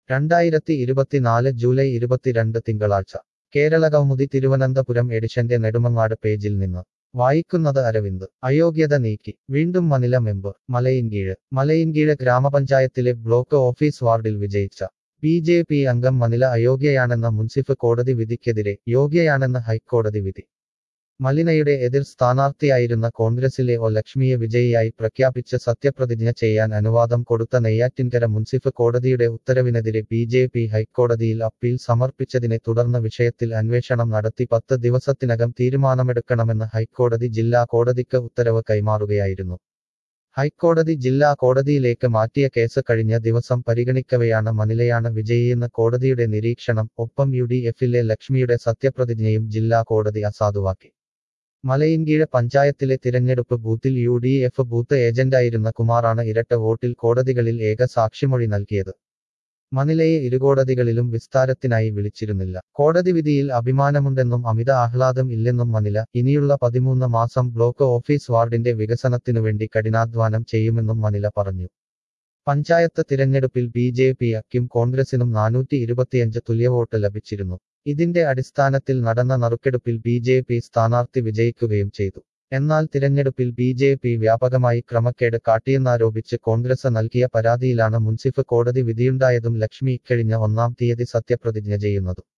രണ്ടായിരത്തി ഇരുപത്തിനാല് ജൂലൈ ഇരുപത്തിരണ്ട് തിങ്കളാഴ്ച കേരള കൗമുദി തിരുവനന്തപുരം എഡിഷന്റെ നെടുമങ്ങാട് പേജിൽ നിന്ന് വായിക്കുന്നത് അരവിന്ദ് അയോഗ്യത നീക്കി വീണ്ടും മനില മെമ്പർ മലയിൻകീഴ് മലയിൻകീഴ് ഗ്രാമപഞ്ചായത്തിലെ ബ്ലോക്ക് ഓഫീസ് വാർഡിൽ വിജയിച്ച ബി ജെ പി അംഗം മനില അയോഗ്യയാണെന്ന മുൻസിഫ് കോടതി വിധിക്കെതിരെ യോഗ്യയാണെന്ന് ഹൈക്കോടതി വിധി മലിനയുടെ എതിർ സ്ഥാനാർത്ഥിയായിരുന്ന കോൺഗ്രസിലെ ഒ ലക്ഷ്മിയെ വിജയിയായി പ്രഖ്യാപിച്ച് സത്യപ്രതിജ്ഞ ചെയ്യാൻ അനുവാദം കൊടുത്ത നെയ്യാറ്റിൻകര മുൻസിഫ് കോടതിയുടെ ഉത്തരവിനെതിരെ ബി ജെ പി ഹൈക്കോടതിയിൽ അപ്പീൽ സമർപ്പിച്ചതിനെ തുടർന്ന് വിഷയത്തിൽ അന്വേഷണം നടത്തി പത്ത് ദിവസത്തിനകം തീരുമാനമെടുക്കണമെന്ന് ഹൈക്കോടതി ജില്ലാ കോടതിക്ക് ഉത്തരവ് കൈമാറുകയായിരുന്നു ഹൈക്കോടതി ജില്ലാ കോടതിയിലേക്ക് മാറ്റിയ കേസ് കഴിഞ്ഞ ദിവസം പരിഗണിക്കവെയാണ് മനിലയാണ് വിജയിയെന്ന് കോടതിയുടെ നിരീക്ഷണം ഒപ്പം യു ഡി എഫിലെ ലക്ഷ്മിയുടെ സത്യപ്രതിജ്ഞയും ജില്ലാ കോടതി അസാധുവാക്കി മലയിൻകീഴ് പഞ്ചായത്തിലെ തിരഞ്ഞെടുപ്പ് ബൂത്തിൽ യു ഡി എഫ് ബൂത്ത് ഏജന്റായിരുന്ന കുമാറാണ് ഇരട്ട വോട്ടിൽ കോടതികളിൽ ഏക സാക്ഷിമൊഴി നൽകിയത് മനിലയെ ഇരുകോടതികളിലും വിസ്താരത്തിനായി വിളിച്ചിരുന്നില്ല കോടതി വിധിയിൽ അഭിമാനമുണ്ടെന്നും അമിത ആഹ്ലാദം ഇല്ലെന്നും മനില ഇനിയുള്ള പതിമൂന്ന് മാസം ബ്ലോക്ക് ഓഫീസ് വാർഡിന്റെ വികസനത്തിനുവേണ്ടി കഠിനാധ്വാനം ചെയ്യുമെന്നും മനില പറഞ്ഞു പഞ്ചായത്ത് തിരഞ്ഞെടുപ്പിൽ ബി ജെ പി അക്കും കോൺഗ്രസിനും നാനൂറ്റി ഇരുപത്തിയഞ്ച് തുല്യവോട്ട് ലഭിച്ചിരുന്നു ഇതിന്റെ അടിസ്ഥാനത്തിൽ നടന്ന നറുക്കെടുപ്പിൽ ബി ജെ പി സ്ഥാനാർത്ഥി വിജയിക്കുകയും ചെയ്തു എന്നാൽ തിരഞ്ഞെടുപ്പിൽ ബി ജെ പി വ്യാപകമായി ക്രമക്കേട് കാട്ടിയെന്നാരോപിച്ച് കോൺഗ്രസ് നൽകിയ പരാതിയിലാണ് മുൻസിഫ് കോടതി വിധിയുണ്ടായതും ലക്ഷ്മി ഇക്കഴിഞ്ഞ ഒന്നാം തീയതി സത്യപ്രതിജ്ഞ ചെയ്യുന്നതും